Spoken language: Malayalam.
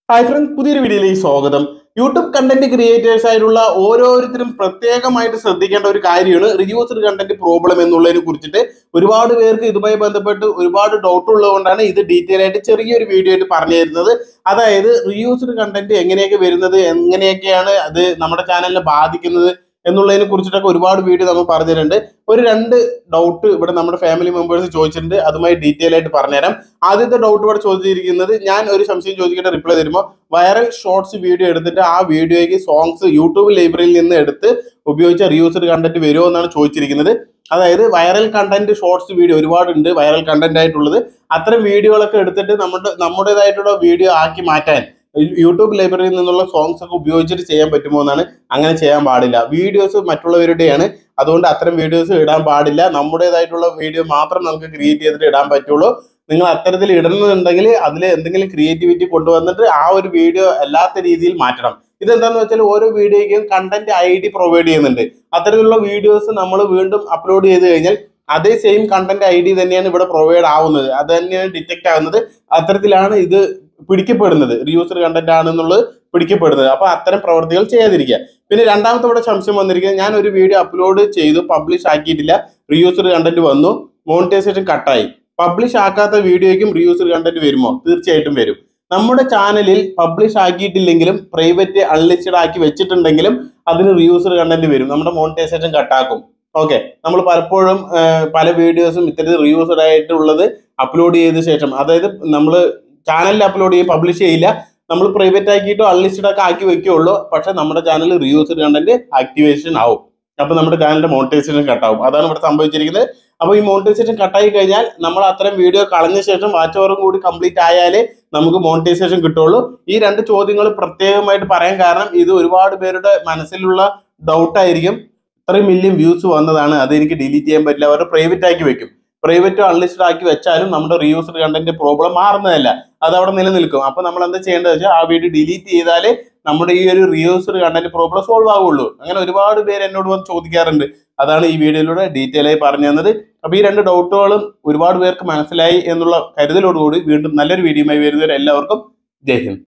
ഹായ് ഫ്രണ്ട്സ് പുതിയൊരു വീഡിയോയിലേക്ക് സ്വാഗതം യൂട്യൂബ് കണ്ടന്റ് ക്രിയേറ്റേഴ്സ് ആയിട്ടുള്ള ഓരോരുത്തരും പ്രത്യേകമായിട്ട് ശ്രദ്ധിക്കേണ്ട ഒരു കാര്യമാണ് റിയൂസ്ഡ് കണ്ടന്റ് പ്രോബ്ലം എന്നുള്ളതിനെ കുറിച്ചിട്ട് ഒരുപാട് പേർക്ക് ഇതുമായി ബന്ധപ്പെട്ട് ഒരുപാട് ഡൗട്ട് ഉള്ളതുകൊണ്ടാണ് ഇത് ഡീറ്റെയിൽ ആയിട്ട് ചെറിയൊരു വീഡിയോ ആയിട്ട് പറഞ്ഞു തരുന്നത് അതായത് റിയൂസ്ഡ് കണ്ടന്റ് എങ്ങനെയൊക്കെ വരുന്നത് എങ്ങനെയൊക്കെയാണ് അത് നമ്മുടെ ചാനലിനെ ബാധിക്കുന്നത് എന്നുള്ളതിനെ കുറിച്ചിട്ടൊക്കെ ഒരുപാട് വീഡിയോ നമ്മൾ പറഞ്ഞിട്ടുണ്ട് ഒരു രണ്ട് ഡൗട്ട് ഇവിടെ നമ്മുടെ ഫാമിലി മെമ്പേഴ്സ് ചോദിച്ചിട്ടുണ്ട് അതുമായി ഡീറ്റെയിൽ ആയിട്ട് പറഞ്ഞുതരാം ആദ്യത്തെ ഡൗട്ട് ഇവിടെ ചോദിച്ചിരിക്കുന്നത് ഞാൻ ഒരു സംശയം ചോദിച്ചിട്ട് റിപ്ലൈ തരുമ്പോൾ വൈറൽ ഷോർട്സ് വീഡിയോ എടുത്തിട്ട് ആ വീഡിയോയ്ക്ക് സോങ്സ് യൂട്യൂബ് ലൈബ്രറിയിൽ നിന്ന് എടുത്ത് ഉപയോഗിച്ച റിയൂസ്ഡ് കണ്ടന്റ് വരുമോ എന്നാണ് ചോദിച്ചിരിക്കുന്നത് അതായത് വൈറൽ കണ്ടന്റ് ഷോർട്സ് വീഡിയോ ഒരുപാടുണ്ട് വൈറൽ കണ്ടന്റ് ആയിട്ടുള്ളത് അത്തരം വീഡിയോകളൊക്കെ എടുത്തിട്ട് നമ്മുടെ നമ്മുടേതായിട്ടുള്ള വീഡിയോ ആക്കി മാറ്റാൻ യൂട്യൂബ് ലൈബ്രറിയിൽ നിന്നുള്ള സോങ്സ് ഒക്കെ ഉപയോഗിച്ചിട്ട് ചെയ്യാൻ പറ്റുമോ എന്നാണ് അങ്ങനെ ചെയ്യാൻ പാടില്ല വീഡിയോസ് മറ്റുള്ളവരുടെയാണ് അതുകൊണ്ട് അത്തരം വീഡിയോസ് ഇടാൻ പാടില്ല നമ്മുടേതായിട്ടുള്ള വീഡിയോ മാത്രം നമുക്ക് ക്രിയേറ്റ് ചെയ്തിട്ട് ഇടാൻ പറ്റുള്ളൂ നിങ്ങൾ അത്തരത്തിൽ ഇടുന്നുണ്ടെങ്കിൽ അതിൽ എന്തെങ്കിലും ക്രിയേറ്റിവിറ്റി കൊണ്ടുവന്നിട്ട് ആ ഒരു വീഡിയോ അല്ലാത്ത രീതിയിൽ മാറ്റണം ഇതെന്താന്ന് വെച്ചാൽ ഓരോ വീഡിയോയ്ക്കും കണ്ടന്റ് ഐ ഡി പ്രൊവൈഡ് ചെയ്യുന്നുണ്ട് അത്തരത്തിലുള്ള വീഡിയോസ് നമ്മൾ വീണ്ടും അപ്ലോഡ് ചെയ്ത് കഴിഞ്ഞാൽ അതേ സെയിം കണ്ടന്റ് ഐ ഡി തന്നെയാണ് ഇവിടെ പ്രൊവൈഡ് ആവുന്നത് അത് തന്നെയാണ് ഡിറ്റക്ട് ആവുന്നത് അത്തരത്തിലാണ് ഇത് പിടിക്കപ്പെടുന്നത് റിയൂസർ കണ്ടന്റ് ആണെന്നുള്ളത് പിടിക്കപ്പെടുന്നത് അപ്പൊ അത്തരം പ്രവർത്തികൾ ചെയ്യാതിരിക്കുക പിന്നെ രണ്ടാമത്തെ ഇവിടെ സംശയം വന്നിരിക്കുന്നത് ഞാൻ ഒരു വീഡിയോ അപ്ലോഡ് ചെയ്തു പബ്ലിഷ് ആക്കിയിട്ടില്ല റിയൂസർ കണ്ടന്റ് വന്നു മോണിറ്റൈസേഷൻ കട്ടായി പബ്ലിഷ് ആക്കാത്ത വീഡിയോയ്ക്കും റിയൂസർ കണ്ടന്റ് വരുമോ തീർച്ചയായിട്ടും വരും നമ്മുടെ ചാനലിൽ പബ്ലിഷ് ആക്കിയിട്ടില്ലെങ്കിലും പ്രൈവറ്റ് അൺലിസ്റ്റഡ് ആക്കി വെച്ചിട്ടുണ്ടെങ്കിലും അതിന് റിയൂസർ കണ്ടന്റ് വരും നമ്മുടെ മോണിറ്റൈസേഷൻ കട്ടാക്കും ഓക്കെ നമ്മൾ പലപ്പോഴും ആ, പല വീഡിയോസും ഇത്തരത്തിൽ റിയൂസഡ് ആയിട്ടുള്ളത് അപ്ലോഡ് ചെയ്ത ശേഷം അതായത് നമ്മൾ ചാനലിൽ അപ്ലോഡ് ചെയ്യും പബ്ലിഷ് ചെയ്യില്ല നമ്മൾ പ്രൈവറ്റ് ആക്കിയിട്ടോ അൺലിസ്റ്റഡ് ഒക്കെ ആക്കി വെക്കുകയുള്ളൂ പക്ഷെ നമ്മുടെ ചാനൽ റിയൂസ്ഡ് കണ്ടന്റ് ആക്ടിവേഷൻ ആവും അപ്പൊ നമ്മുടെ ചാനലിന്റെ മോണിറ്റൈസേഷൻ കട്ടാവും അതാണ് ഇവിടെ സംഭവിച്ചിരിക്കുന്നത് അപ്പൊ ഈ മോണിറ്റൈസേഷൻ കട്ടായി കഴിഞ്ഞാൽ നമ്മൾ അത്തരം വീഡിയോ കളഞ്ഞ ശേഷം വാച്ച് ഓവറും കൂടി കംപ്ലീറ്റ് ആയാലേ നമുക്ക് മോണിറ്റൈസേഷൻ കിട്ടുള്ളൂ ഈ രണ്ട് ചോദ്യങ്ങൾ പ്രത്യേകമായിട്ട് പറയാൻ കാരണം ഇത് ഒരുപാട് പേരുടെ മനസ്സിലുള്ള ഡൗട്ട് ആയിരിക്കും ഇത്രയും മില്യൺ വ്യൂസ് വന്നതാണ് അത് എനിക്ക് ഡിലീറ്റ് ചെയ്യാൻ പറ്റില്ല അവരുടെ പ്രൈവറ്റ് ആക്കി വെക്കും പ്രൈവറ്റോ അൺലിസ്റ്റഡ് ആക്കി വെച്ചാലും നമ്മുടെ റിയൂസ്ഡ് കണ്ടന്റ് പ്രോബ്ലം മാറുന്നതല്ല അത് അവിടെ നിലനിൽക്കും അപ്പൊ നമ്മൾ എന്താ ചെയ്യേണ്ടത് വെച്ചാൽ ആ വീഡിയോ ഡിലീറ്റ് ചെയ്താലേ നമ്മുടെ ഈ ഒരു റിയൂസ്ഡ് കണ്ടന്റ് പ്രോബ്ലം സോൾവ് ആവുള്ളൂ അങ്ങനെ ഒരുപാട് പേര് എന്നോട് വന്ന് ചോദിക്കാറുണ്ട് അതാണ് ഈ വീഡിയോയിലൂടെ ഡീറ്റെയിൽ ആയി പറഞ്ഞു തന്നത് അപ്പൊ ഈ രണ്ട് ഡൗട്ടുകളും ഒരുപാട് പേർക്ക് മനസ്സിലായി എന്നുള്ള കരുതലോടുകൂടി വീണ്ടും നല്ലൊരു വീഡിയോയുമായി വരുന്നവരെ എല്ലാവർക്കും ജയ് ഹിന്ദ്